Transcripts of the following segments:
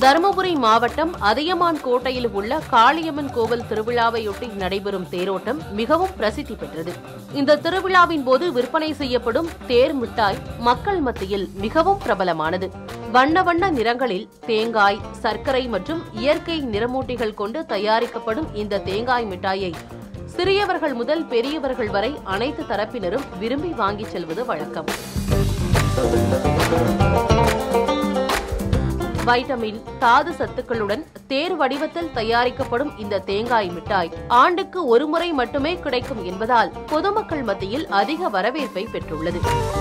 தருமபுரி மாவட்டம் அதியமான் கோட்டையில் உள்ள காளியம்மன் கோவில் திருவிழாவையொட்டி நடைபெறும் தேரோட்டம் மிகவும் பிரசித்தி பெற்றது இந்த திருவிழாவின் போது விற்பனை செய்யப்படும் தேர் மிட்டாய் மக்கள் மத்தியில் மிகவும் பிரபலமானது வண்ண வண்ண நிறங்களில் தேங்காய் சர்க்கரை மற்றும் இயற்கை நிறமூட்டிகள் கொண்டு தயாரிக்கப்படும் இந்த தேங்காய் மிட்டாயை சிறியவர்கள் முதல் பெரியவர்கள் வரை அனைத்து தரப்பினரும் விரும்பி வாங்கிச் செல்வது வழக்கம் வைட்டமின் தாது சத்துக்களுடன் தேர் வடிவத்தில் தயாரிக்கப்படும் இந்த தேங்காய் மிட்டாய் ஆண்டுக்கு ஒருமுறை மட்டுமே கிடைக்கும் என்பதால் பொதுமக்கள் மத்தியில் அதிக வரவேற்பை பெற்றுள்ளது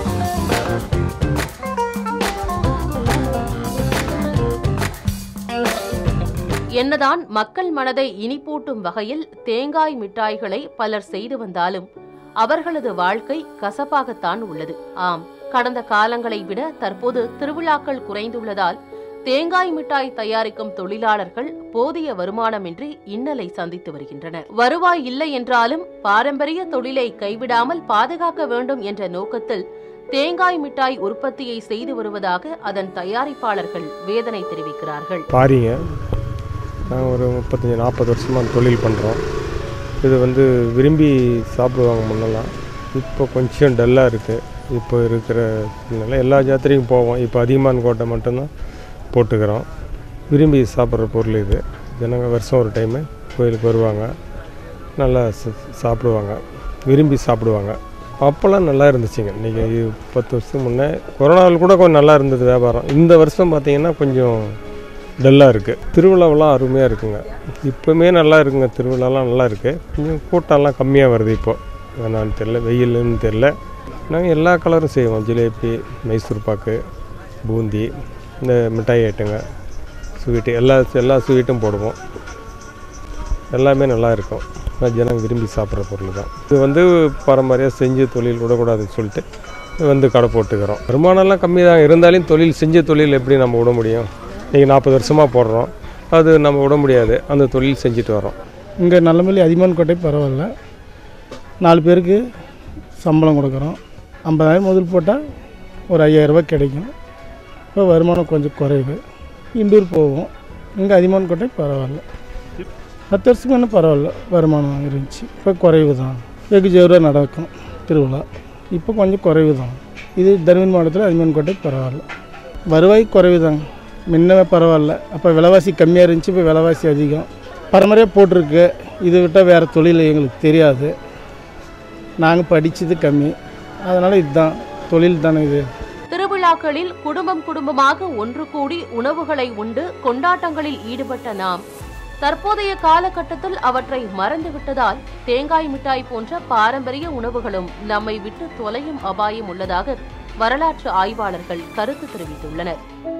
என்னதான் மக்கள் மனதை இனிப்பூட்டும் வகையில் தேங்காய் மிட்டாய்களை பலர் செய்து வந்தாலும் அவர்களது வாழ்க்கை கசப்பாகத்தான் உள்ளது ஆம் கடந்த காலங்களை விட தற்போது திருவிழாக்கள் குறைந்துள்ளதால் தேங்காய் மிட்டாய் தயாரிக்கும் தொழிலாளர்கள் போதிய வருமானமின்றி இன்னலை சந்தித்து வருகின்றனர் வருவாய் இல்லை என்றாலும் பாரம்பரிய தொழிலை கைவிடாமல் பாதுகாக்க வேண்டும் என்ற நோக்கத்தில் தேங்காய் மிட்டாய் உற்பத்தியை செய்து வருவதாக அதன் தயாரிப்பாளர்கள் வேதனை தெரிவிக்கிறார்கள் பாரிங்க நான் ஒரு முப்பத்தஞ்சு நாற்பது வருஷமாக தொழில் பண்ணுறோம் இது வந்து விரும்பி சாப்பிடுவாங்க முன்னெல்லாம் இப்போ கொஞ்சம் டல்லாக இருக்குது இப்போ இருக்கிற சூழ்நிலை எல்லா ஜாத்திரைக்கும் போவோம் இப்போ அதிகமான கோட்டை மட்டும்தான் போட்டுக்கிறோம் விரும்பி சாப்பிட்ற பொருள் இது ஜனங்க வருஷம் ஒரு டைமு கோயிலுக்கு வருவாங்க நல்லா ச- சாப்பிடுவாங்க விரும்பி சாப்பிடுவாங்க அப்போல்லாம் நல்லா இருந்துச்சுங்க இன்றைக்கி பத்து வருஷம் முன்னே கொரோனாவில் கூட கொஞ்சம் நல்லா இருந்தது வியாபாரம் இந்த வருஷம் பார்த்தீங்கன்னா கொஞ்சம் டல்லாக இருக்குது திருவிழாவெல்லாம் அருமையாக இருக்குங்க இப்போவுமே நல்லா இருக்குங்க திருவிழாலாம் நல்லா இருக்குது கொஞ்சம் கூட்டம்லாம் கம்மியாக வருது இப்போது என்னன்னு தெரில வெயில்னு தெரில நாங்கள் எல்லா கலரும் செய்வோம் ஜிலேபி மைசூர் பாக்கு பூந்தி இந்த மிட்டாய் ஐட்டங்க ஸ்வீட்டு எல்லா எல்லா ஸ்வீட்டும் போடுவோம் எல்லாமே நல்லா இருக்கும் ஆனா ஜனங்க விரும்பி சாப்பிட்ற பொருள் தான் இது வந்து பாரம்பரியம் செஞ்சு தொழில் விடக்கூடாதுன்னு சொல்லிட்டு வந்து கடை போட்டுக்கிறோம் வருமானம்லாம் கம்மி தான் இருந்தாலும் தொழில் செஞ்ச தொழில் எப்படி நம்ம விட முடியும் இன்றைக்கி நாற்பது வருஷமாக போடுறோம் அது நம்ம விட முடியாது அந்த தொழில் செஞ்சுட்டு வரோம் இங்கே நல்லமல்லி அதியமான் கோட்டை பரவாயில்ல நாலு பேருக்கு சம்பளம் கொடுக்குறோம் ஐம்பதாயிரம் முதல் போட்டால் ஒரு ஐயாயிரரூபா கிடைக்கும் இப்போ வருமானம் கொஞ்சம் குறைவு இண்டூர் போவோம் இங்கே அதியமான் கோட்டை பரவாயில்ல பத்து வருஷத்துக்கு இன்னும் பரவாயில்ல வருமானம் இருந்துச்சு இப்போ குறைவு தான் வெகு ஜோராக நடக்கும் திருவிழா இப்போ கொஞ்சம் குறைவு தான் இது தருமபுரி மாவட்டத்தில் அதியமான் கோட்டை பரவாயில்ல வருவாய் குறைவு தாங்க முன்னவே பரவாயில்ல அப்போ விலைவாசி கம்மியாக இருந்துச்சு இப்போ விலைவாசி அதிகம் பரம்பரையாக போட்டிருக்கு இதை விட்டால் வேறு தொழில் எங்களுக்கு தெரியாது நாங்கள் படித்தது கம்மி அதனால் இதுதான் தொழில் தானே இது திருவிழாக்களில் குடும்பம் குடும்பமாக ஒன்று கூடி உணவுகளை உண்டு கொண்டாட்டங்களில் ஈடுபட்ட நாம் தற்போதைய காலகட்டத்தில் அவற்றை மறந்துவிட்டதால் தேங்காய் மிட்டாய் போன்ற பாரம்பரிய உணவுகளும் நம்மை விட்டு தொலையும் அபாயம் உள்ளதாக வரலாற்று ஆய்வாளர்கள் கருத்து தெரிவித்துள்ளனர்